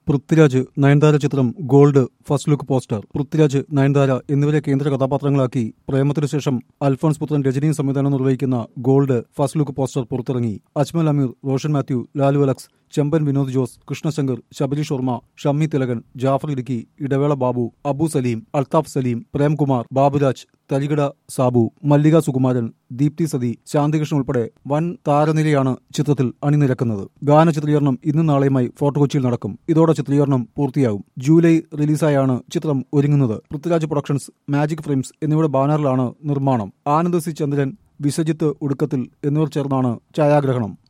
പൃഥ്വിരാജ് നയൻതാര ചിത്രം gold first look poster Prithviraj Nayanthara എന്നിവരെ കേന്ദ്ര കഥാപാത്രങ്ങളാക്കി പ്രേമത്തിനു ശേഷം അൽഫോൺസ് പുത്രൻ രജനിയും സംവിധാനം നിർവഹിക്കുന്ന ഗോൾഡ് ഫസ്റ്റ് ലുക്ക് പോസ്റ്റർ പുറത്തിറങ്ങി അജ്മൽ അമീർ റോഷൻ മാത്യു ലാലു അലക്സ് ചെമ്പൻ വിനോദ് ജോസ് കൃഷ്ണശങ്കർ ശബരീഷ് വർമ്മ ഷമ്മി തിലകൻ ജാഫർ ഇടുക്കി ഇടവേള ബാബു അബു സലീം അൽതാഫ് സലീം പ്രേംകുമാർ ബാബുരാജ് തരികിട സാബു മല്ലിക സുകുമാരൻ ദീപ്തി സതി ശാന്തികൃഷ്ണൻ ഉൾപ്പെടെ വൻ താരനിരയാണ് ചിത്രത്തിൽ അണിനിരക്കുന്നത് ഗാന ചിത്രീകരണം ഇന്നും നാളെയുമായി ഫോർട്ട് കൊച്ചിയിൽ നടക്കും ഇതോടെ ചിത്രീകരണം പൂർത്തിയാകും ജൂലൈ റിലീസായാണ് ചിത്രം ഒരുങ്ങുന്നത് പൃഥ്വിരാജ് പ്രൊഡക്ഷൻസ് മാജിക് ഫ്രെയിംസ് എന്നിവയുടെ ബാനറിലാണ് നിർമ്മാണം ആനന്ദ് സി ചന്ദ്രൻ വിശ്വജിത്ത് ഉടുക്കത്തിൽ എന്നിവർ ചേർന്നാണ് ഛായാഗ്രഹണം